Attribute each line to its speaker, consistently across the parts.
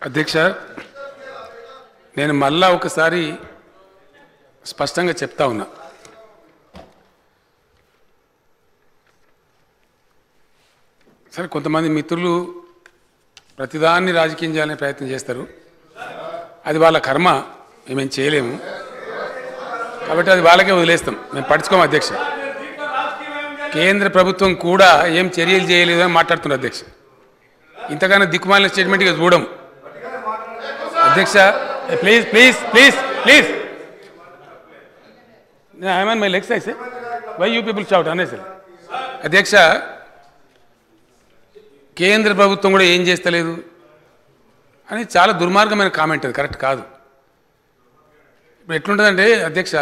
Speaker 1: అధ్యక్ష నేను మళ్ళా ఒకసారి స్పష్టంగా చెప్తా ఉన్నా సరే కొంతమంది మిత్రులు ప్రతిదాన్ని రాజకీయం చేయాలనే ప్రయత్నం చేస్తారు అది వాళ్ళ కర్మ మేమేం చేయలేము కాబట్టి అది వాళ్ళకే వదిలేస్తాం మేము పట్టించుకోము అధ్యక్ష కేంద్ర ప్రభుత్వం కూడా ఏం చర్యలు చేయలేదు అని మాట్లాడుతున్నారు అధ్యక్ష ఇంతకన్నా దిక్కుమాలిన స్టేట్మెంట్ ఇక చూడము అధ్యక్ష please please please please I'm my legs I say why you people shout అనేసి అధ్యక్ష కేంద్ర ప్రభుత్వం కూడా ఏం చేస్తలేదు అని చాలా దుర్మార్గమైన కామెంట్ అది కరెక్ట్ కాదు ఇప్పుడు ఎట్లుంటుందంటే అధ్యక్ష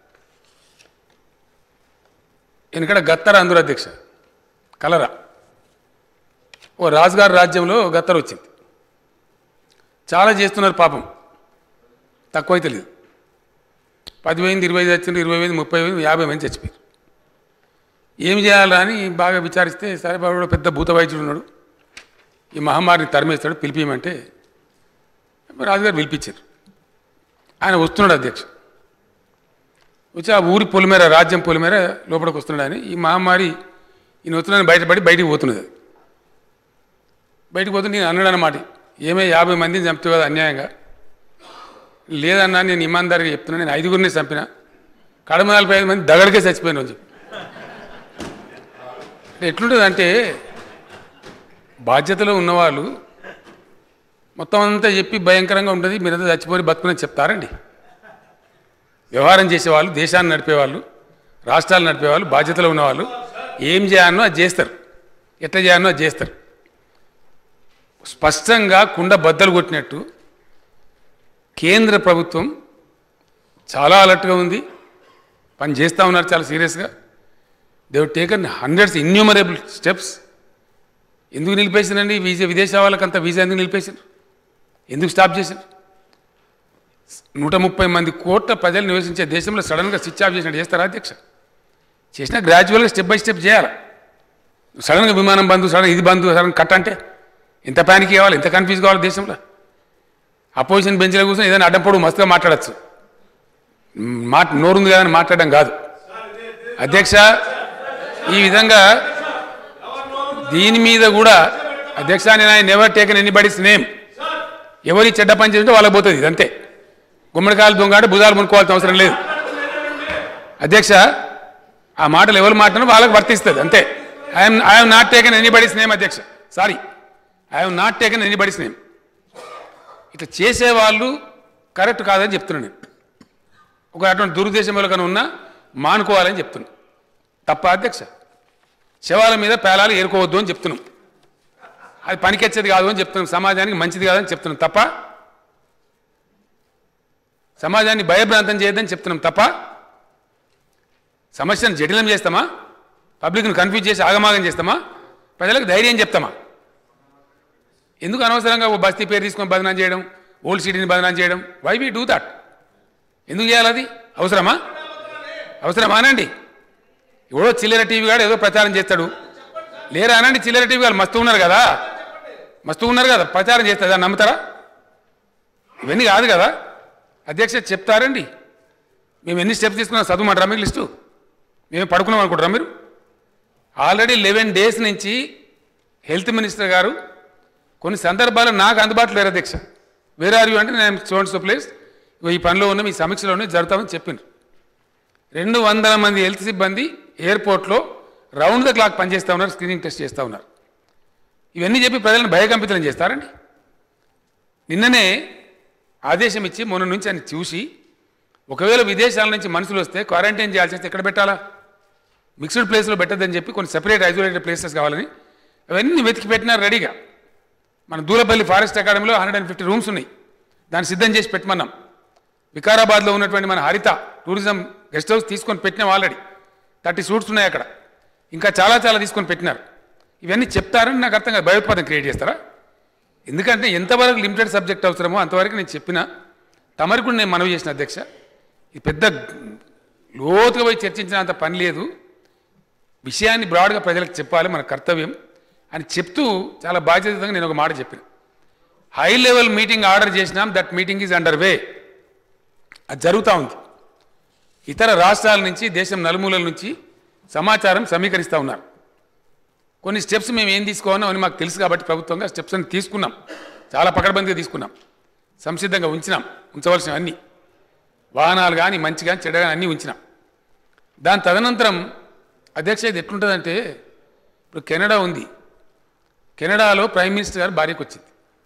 Speaker 1: వెనకడ గత్తర అందరు అధ్యక్ష కలరా ఓ రాజుగారి రాజ్యంలో గత్తర వచ్చింది చాలా చేస్తున్నారు పాపం తక్కువైతే లేదు పది వేయింది ఇరవై ఐదు వచ్చింది ఇరవై వేలు ముప్పై వేలు యాభై మంది చచ్చిపోయారు ఏం చేయాలా అని బాగా విచారిస్తే సరే బాబు పెద్ద భూత వైద్యుడు ఉన్నాడు ఈ మహమ్మారిని తరిమేస్తాడు పిలిపియమంటే రాజుగారు పిలిపించారు ఆయన వస్తున్నాడు అధ్యక్ష వచ్చి ఆ ఊరి పొలిమేర రాజ్యం పొలిమేర లోపలికి వస్తున్నాడు అని ఈ మహమ్మారి ఈయన వస్తున్నాడని బయటపడి బయటికి పోతున్నది అది బయటికి పోతే నేను అన్నాడు అన్నమాట ఏమే యాభై మందిని చంపుతావు కదా అన్యాయంగా లేదన్నా నేను ఇమాందారిగా చెప్తున్నా నేను ఐదుగురిని చంపిన కడమ నలభై ఐదు మంది దగడికే చచ్చిపోయిన రోజు ఎట్లుంటుంది అంటే బాధ్యతలో ఉన్నవాళ్ళు మొత్తం అంతా చెప్పి భయంకరంగా ఉంటుంది మీరంతా చచ్చిపోయి బతుకుని చెప్తారండి వ్యవహారం చేసేవాళ్ళు దేశాన్ని నడిపేవాళ్ళు రాష్ట్రాలు నడిపేవాళ్ళు బాధ్యతలో ఉన్నవాళ్ళు ఏం చేయాలనో అది చేస్తారు ఎట్లా చేయాలనో అది చేస్తారు స్పష్టంగా కుండ బద్దలు కొట్టినట్టు కేంద్ర ప్రభుత్వం చాలా అలర్ట్గా ఉంది పని చేస్తూ ఉన్నారు చాలా సీరియస్గా they've taken hundreds innumerable steps ఎందుకు నిలిపేసారండి వీజా విదేశీ వాళ్ళకంతా వీజా ఎందుకు నిలిపేశారు ఎందుకు స్టాప్ చేశారు నూట ముప్పై మంది కోట్ల ప్రజలు నివసించే దేశంలో సడన్గా స్విచ్ ఆఫ్ చేసినట్టు చేస్తారా అధ్యక్ష చేసినా గ్రాడ్యువల్గా స్టెప్ బై స్టెప్ చేయాలి సడన్గా విమానం బంద్ సడన్ ఇది బంద్ సడన్ కట్ అంటే ఎంత ప్యానిక్ కావాలి ఎంత కన్ఫ్యూజ్ కావాలి దేశంలో అపోజిషన్ బెంచ్లో కూర్చొని ఏదైనా అడ్డంపడు మస్తుగా మాట్లాడచ్చు మాట నోరుంది కదా అని మాట్లాడడం కాదు అధ్యక్ష ఈ విధంగా దీని మీద కూడా అధ్యక్ష నేను I never taken anybody's name ఎవరి చెడ్డ పని చేస్తుంటే వాళ్ళకి పోతుంది ఇదంతే గుమ్మడికాయలు దొంగ అంటే భుజాలు మునుకోవాల్సిన అవసరం లేదు అధ్యక్ష ఆ మాటలు ఎవరు మాట్లాడినా వాళ్ళకి వర్తిస్తుంది అంతే I'm I'm not taken anybody's name అధ్యక్ష sorry I'm not taken anybody's name ఇట్లా చేసేవాళ్ళు కరెక్ట్ కాదని చెప్తున్నాను నేను ఒక అటువంటి దురుద్దేశం ఎవరికైనా ఉన్నా మానుకోవాలని చెప్తున్నాను తప్ప అధ్యక్ష శవాల మీద పేలాలు ఏరుకోవద్దు అని చెప్తున్నాం అది పనికొచ్చేది కాదు అని చెప్తున్నాం సమాజానికి మంచిది కాదని చెప్తున్నాం తప్ప సమాజాన్ని భయభ్రాంతం చేయొద్దని చెప్తున్నాం తప్ప సమస్యను జటిలం చేస్తామా పబ్లిక్ను కన్ఫ్యూజ్ చేసి ఆగమాగం చేస్తామా ప్రజలకు ధైర్యం చెప్తామా ఎందుకు అనవసరంగా ఓ బస్తీ పేరు తీసుకొని బదనాం చేయడం ఓల్డ్ సిటీని బదనాం చేయడం వై వీ డూ దట్ ఎందుకు చేయాలి అది అవసరమా అవసరమా అనండి ఎవడో చిల్లర టీవీ గాడు ఏదో ప్రచారం చేస్తాడు లేరా అనండి చిల్లర టీవీ గారు మస్తు ఉన్నారు కదా మస్తు ఉన్నారు కదా ప్రచారం చేస్తారు దాన్ని నమ్ముతారా ఇవన్నీ కాదు కదా అధ్యక్ష చెప్తారండి మేము ఎన్ని స్టెప్స్ తీసుకున్నాం చదువుమంటారా మీకు లిస్టు మేము పడుకున్నాం అనుకుంటారా మీరు ఆల్రెడీ లెవెన్ డేస్ నుంచి హెల్త్ మినిస్టర్ గారు కొన్ని సందర్భాలు నాకు అందుబాటులో లేరు అధ్యక్ష వేరే ఆర్ యూ అంటే నేను చూడండి సో ప్లేస్ ఈ పనిలో ఉన్న మీ సమీక్షలోనే జరుగుతామని చెప్పిండ్రు రెండు వందల మంది హెల్త్ సిబ్బంది ఎయిర్పోర్ట్లో రౌండ్ ద క్లాక్ పనిచేస్తూ ఉన్నారు స్క్రీనింగ్ టెస్ట్ చేస్తూ ఉన్నారు ఇవన్నీ చెప్పి ప్రజలను భయకంపితం చేస్తారండి నిన్ననే ఆదేశం ఇచ్చి మొన్న నుంచి అని చూసి ఒకవేళ విదేశాల నుంచి మనుషులు వస్తే క్వారంటైన్ చేయాల్సి వస్తే ఎక్కడ పెట్టాలా మిక్స్డ్ ప్లేస్లో పెట్టద్దని చెప్పి కొన్ని సెపరేట్ ఐసోలేటెడ్ ప్లేసెస్ కావాలని అవన్నీ వెతికి పెట్టినారు రెడీగా మన దూలపల్లి ఫారెస్ట్ అకాడమీలో హండ్రెడ్ అండ్ ఫిఫ్టీ రూమ్స్ ఉన్నాయి దాన్ని సిద్ధం చేసి పెట్టమన్నాం వికారాబాద్లో ఉన్నటువంటి మన హరిత టూరిజం గెస్ట్ హౌస్ తీసుకొని పెట్టినాం ఆల్రెడీ థర్టీ సూట్స్ ఉన్నాయి అక్కడ ఇంకా చాలా చాలా తీసుకొని పెట్టినారు ఇవన్నీ చెప్తారని నాకు అర్థం కాదు భయోత్పాదం క్రియేట్ చేస్తారా ఎందుకంటే ఎంతవరకు లిమిటెడ్ సబ్జెక్ట్ అవసరమో అంతవరకు నేను చెప్పిన తమరికి కూడా నేను మనవి చేసిన అధ్యక్ష ఇది పెద్ద లోతుగా పోయి చర్చించినంత పని లేదు విషయాన్ని బ్రాడ్గా ప్రజలకు చెప్పాలి మన కర్తవ్యం అని చెప్తూ చాలా బాధ్యతగా నేను ఒక మాట చెప్పిన హై లెవెల్ మీటింగ్ ఆర్డర్ చేసినాం that meeting is under way అది జరుగుతూ ఉంది ఇతర రాష్ట్రాల నుంచి దేశం నలుమూలల నుంచి సమాచారం సమీకరిస్తూ ఉన్నారు కొన్ని స్టెప్స్ మేము ఏం తీసుకోవాలో అని మాకు తెలుసు కాబట్టి ప్రభుత్వంగా స్టెప్స్ అని తీసుకున్నాం చాలా పకడ్బందీగా తీసుకున్నాం సంసిద్ధంగా ఉంచినాం ఉంచవలసిన అన్ని వాహనాలు కానీ మంచి కానీ చెడ్డ కానీ అన్నీ ఉంచినాం దాని తదనంతరం అధ్యక్ష ఇది ఎట్లుంటుందంటే ఇప్పుడు కెనడా ఉంది కెనడాలో ప్రైమ్ మినిస్టర్ గారు భార్యకు వచ్చింది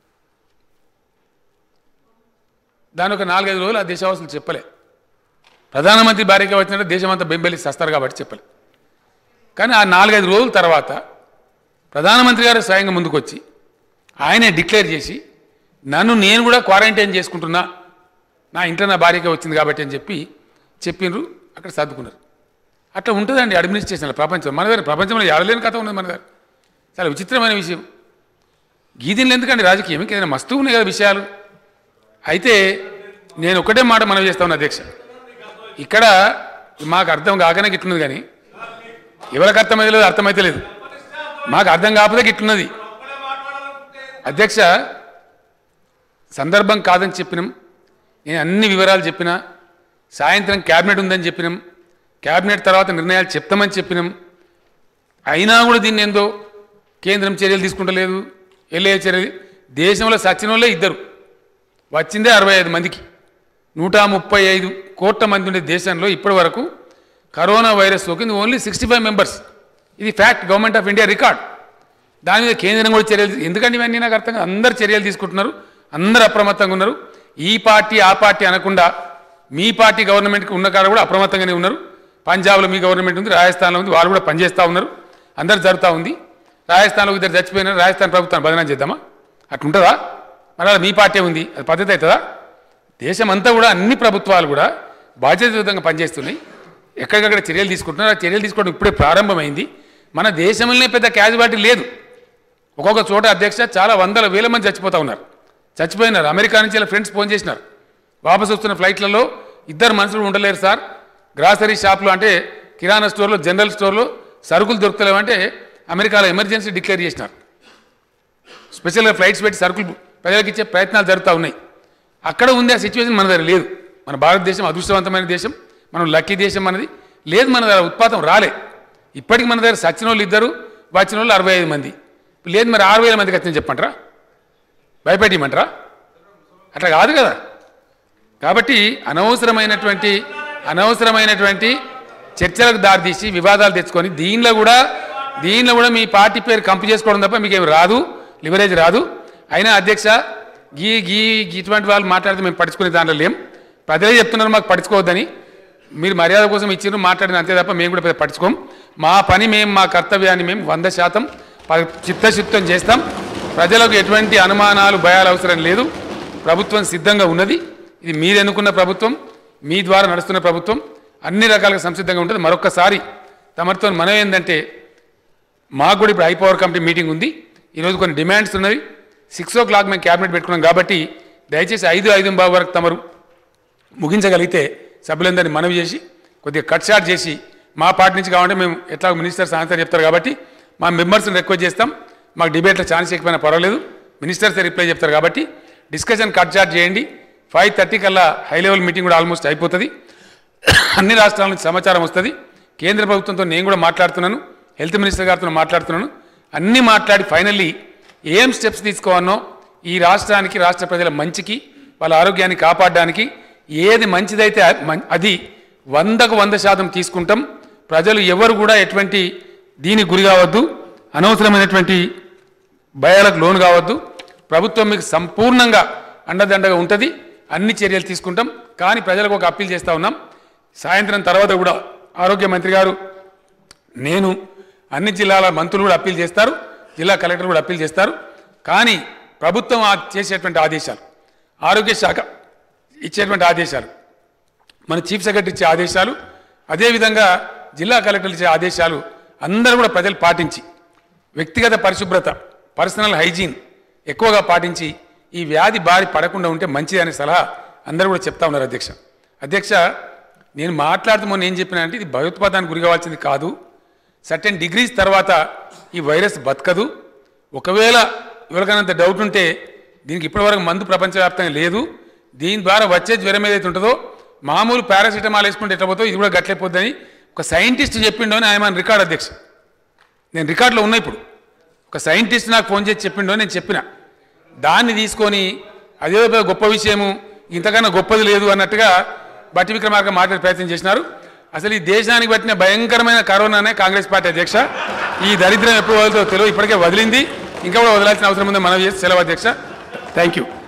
Speaker 1: దాని ఒక నాలుగైదు రోజులు ఆ దేశవాసులు చెప్పలే ప్రధానమంత్రి భార్యగా వచ్చినట్టు దేశమంతా బెంబెలి చేస్తారు కాబట్టి చెప్పలే కానీ ఆ నాలుగైదు రోజుల తర్వాత ప్రధానమంత్రి గారు స్వయంగా ముందుకు వచ్చి ఆయనే డిక్లేర్ చేసి నన్ను నేను కూడా క్వారంటైన్ చేసుకుంటున్నా నా ఇంట్లో నా భార్యగా వచ్చింది కాబట్టి అని చెప్పి చెప్పిండ్రు అక్కడ సర్దుకున్నారు అట్లా ఉంటుందండి అడ్మినిస్ట్రేషన్లో ప్రపంచం మన దగ్గర ప్రపంచంలో ఎవరలేని కథ ఉన్నది మన దగ్గర చాలా విచిత్రమైన విషయం గీదిన్లు ఎందుకండి రాజకీయం ఇంకేదైనా మస్తు ఉన్నాయి కదా విషయాలు అయితే నేను ఒకటే మాట మనం చేస్తా ఉన్నా అధ్యక్ష ఇక్కడ మాకు అర్థం కాకనే గిట్లున్నది కానీ ఎవరికి అర్థమైతే లేదు అర్థమైతే లేదు మాకు అర్థం కాకపోతే గిట్లున్నది అధ్యక్ష సందర్భం కాదని చెప్పినాం నేను అన్ని వివరాలు చెప్పినా సాయంత్రం క్యాబినెట్ ఉందని చెప్పినాం క్యాబినెట్ తర్వాత నిర్ణయాలు చెప్తామని చెప్పినాం అయినా కూడా దీన్ని ఏందో కేంద్రం చర్యలు తీసుకుంటలేదు ఎల్ఏ చర్యలు దేశంలో సచిన వాళ్ళే ఇద్దరు వచ్చిందే అరవై ఐదు మందికి నూట ముప్పై ఐదు కోట్ల మంది ఉండే దేశంలో ఇప్పటి వరకు కరోనా వైరస్ సోకింది ఓన్లీ సిక్స్టీ ఫైవ్ మెంబర్స్ ఇది fact government of India record దాని మీద కేంద్రం కూడా చర్యలు ఎందుకంటే ఇవన్నీ నాకు అర్థం కాదు అందరు చర్యలు తీసుకుంటున్నారు అందరు అప్రమత్తంగా ఉన్నారు ఈ పార్టీ ఆ పార్టీ అనకుండా మీ పార్టీ గవర్నమెంట్కి ఉన్న కాడ కూడా అప్రమత్తంగానే ఉన్నారు పంజాబ్లో మీ గవర్నమెంట్ ఉంది రాజస్థాన్లో ఉంది వాళ్ళు కూడా పనిచేస్తూ ఉన్నారు అందరు జరుగుతూ ఉంది రాజస్థాన్లో ఇద్దరు చచ్చిపోయినారు రాజస్థాన్ ప్రభుత్వాన్ని బదనాం చేద్దామా అట్లుంటుందా మరి అలా మీ పార్టీ ఉంది అది పద్ధతి అవుతుందా దేశం అంతా కూడా అన్ని ప్రభుత్వాలు కూడా బాధ్యతాయుతంగా పనిచేస్తున్నాయి ఎక్కడికక్కడ చర్యలు తీసుకుంటున్నారు ఆ చర్యలు తీసుకోవడం ఇప్పుడే ప్రారంభమైంది మన దేశంలోనే పెద్ద క్యాజువాలిటీ లేదు ఒక్కొక్క చోట అధ్యక్ష చాలా వందల వేల మంది చచ్చిపోతూ ఉన్నారు చచ్చిపోయినారు అమెరికా నుంచి ఇలా ఫ్రెండ్స్ ఫోన్ చేసినారు వాపసు వస్తున్న ఫ్లైట్లలో ఇద్దరు మనుషులు ఉండలేరు సార్ గ్రాసరీ షాప్లో అంటే కిరాణా స్టోర్లో జనరల్ స్టోర్లో సరుకులు దొరుకుతలేవంటే అమెరికాలో ఎమర్జెన్సీ డిక్లేర్ చేసినారు స్పెషల్గా ఫ్లైట్స్ పెట్టి సరుకులు ప్రజలకు ఇచ్చే ప్రయత్నాలు జరుగుతూ ఉన్నాయి అక్కడ ఉంది ఆ సిచ్యువేషన్ మన దగ్గర లేదు మన భారతదేశం అదృష్టవంతమైన దేశం మనం లక్కీ దేశం మనది లేదు మన దగ్గర ఉత్పాతం రాలే ఇప్పటికి మన దగ్గర సచిన వాళ్ళు ఇద్దరు వచ్చిన వాళ్ళు అరవై ఐదు మంది లేదు మరి ఆరు వేల మందికి వచ్చిందని చెప్పంటారా భయపెట్టమంటారా అట్లా కాదు కదా కాబట్టి అనవసరమైనటువంటి అనవసరమైనటువంటి చర్చలకు దారితీసి వివాదాలు తెచ్చుకొని దీనిలో కూడా దీనిలో కూడా మీ పార్టీ పేరు కంపు చేసుకోవడం తప్ప మీకేం రాదు లివరేజ్ రాదు అయినా అధ్యక్ష గీ గీ గీ ఇటువంటి వాళ్ళు మాట్లాడితే మేము పట్టించుకునే దాంట్లో లేం ప్రజలే చెప్తున్నారు మాకు పట్టించుకోవద్దని మీరు మర్యాద కోసం ఇచ్చారు మాట్లాడిన అంతే తప్ప మేము కూడా పెద్ద పట్టించుకోం మా పని మేము మా కర్తవ్యాన్ని మేము వంద శాతం ప- చిత్తశుద్ధం చేస్తాం ప్రజలకు ఎటువంటి అనుమానాలు భయాలు అవసరం లేదు ప్రభుత్వం సిద్ధంగా ఉన్నది ఇది మీరు ఎన్నుకున్న ప్రభుత్వం మీ ద్వారా నడుస్తున్న ప్రభుత్వం అన్ని రకాలుగా సంసిద్ధంగా ఉంటుంది మరొక్కసారి తమరితో మనం ఏంటంటే మాకు కూడా ఇప్పుడు హై పవర్ కమిటీ మీటింగ్ ఉంది ఈరోజు కొన్ని డిమాండ్స్ ఉన్నవి సిక్స్ ఓ క్లాక్ మేము క్యాబినెట్ పెట్టుకున్నాం కాబట్టి దయచేసి ఐదు ఐదు బాబు వరకు తమరు ముగించగలిగితే సభ్యులందరినీ మనవి చేసి కొద్దిగా కట్ షాట్ చేసి మా పార్టీ నుంచి కావాలంటే మేము ఎట్లా మినిస్టర్స్ ఆన్సర్ చెప్తారు కాబట్టి మా మెంబర్స్ని రిక్వెస్ట్ చేస్తాం మాకు డిబేట్లో ఛాన్స్ ఎక్కువైనా పర్వాలేదు మినిస్టర్స్ రిప్లై చెప్తారు కాబట్టి డిస్కషన్ కట్ షాట్ చేయండి ఫైవ్ థర్టీ కల్లా హై లెవెల్ మీటింగ్ కూడా ఆల్మోస్ట్ అయిపోతుంది అన్ని రాష్ట్రాల నుంచి సమాచారం వస్తుంది కేంద్ర ప్రభుత్వంతో నేను కూడా మాట్లాడుతున్నాను హెల్త్ మినిస్టర్ గారితో మాట్లాడుతున్నాను అన్నీ మాట్లాడి ఫైనల్లీ ఏం స్టెప్స్ తీసుకోవాలనో ఈ రాష్ట్రానికి రాష్ట్ర ప్రజల మంచికి వాళ్ళ ఆరోగ్యాన్ని కాపాడడానికి ఏది మంచిదైతే అ- మం- అది వందకు వంద శాతం తీసుకుంటాం ప్రజలు ఎవరు కూడా ఎటువంటి దీనికి గురి కావద్దు అనవసరమైనటువంటి భయాలకు లోను కావద్దు ప్రభుత్వం మీకు సంపూర్ణంగా అండదండగా ఉంటుంది అన్ని చర్యలు తీసుకుంటాం కానీ ప్రజలకు ఒక అప్పీల్ చేస్తూ ఉన్నాం సాయంత్రం తర్వాత కూడా ఆరోగ్య మంత్రి గారు నేను అన్ని జిల్లాల మంత్రులు కూడా అప్పీల్ చేస్తారు జిల్లా కలెక్టర్ కూడా అప్పీల్ చేస్తారు కానీ ప్రభుత్వం ఆ- చేసేటువంటి ఆదేశాలు ఆరోగ్య శాఖ ఇచ్చేటువంటి ఆదేశాలు మన చీఫ్ సెక్రటరీ ఇచ్చే ఆదేశాలు అదేవిధంగా జిల్లా కలెక్టర్లు ఇచ్చే ఆదేశాలు అందరూ కూడా ప్రజలు పాటించి వ్యక్తిగత పరిశుభ్రత పర్సనల్ హైజీన్ ఎక్కువగా పాటించి ఈ వ్యాధి బారి పడకుండా ఉంటే మంచిది అనే సలహా అందరూ కూడా చెప్తా ఉన్నారు అధ్యక్ష అధ్యక్ష నేను మాట్లాడుతూ మొన్న ఏం చెప్పినా అంటే ఇది భయోత్పాదానికి గురి కావాల్సింది కాదు సర్టెన్ డిగ్రీస్ తర్వాత ఈ వైరస్ బతకదు ఒకవేళ ఎవరికైనంత డౌట్ ఉంటే దీనికి ఇప్పటివరకు మందు ప్రపంచవ్యాప్తంగా లేదు దీని ద్వారా వచ్చే జ్వరం ఏదైతే ఉంటుందో మామూలు పారాసిటమాల్ వేసుకుంటే ఎట్లా పోతుందో ఇది కూడా గట్లైపోద్దని ఒక సైంటిస్ట్ చెప్పిండో అని ఆయన రికార్డ్ అధ్యక్ష నేను రికార్డులో ఉన్నా ఇప్పుడు ఒక సైంటిస్ట్ నాకు ఫోన్ చేసి చెప్పిండో నేను చెప్పిన దాన్ని తీసుకొని అదేదో పెద్ద గొప్ప విషయము ఇంతకన్నా గొప్పది లేదు అన్నట్టుగా బట్టి విక్రమార్క మాట్లాడే ప్రయత్నం చేసినారు అసలు ఈ దేశానికి పట్టిన భయంకరమైన కరోనానే కాంగ్రెస్ పార్టీ అధ్యక్ష ఈ దరిద్రం ఎప్పుడు వదులుతో తెలియదు ఇప్పటికే వదిలింది ఇంకా కూడా వదలాల్సిన అవసరం ఉందని మనం చేసి సెలవు అధ్యక్ష థ్యాంక్ యూ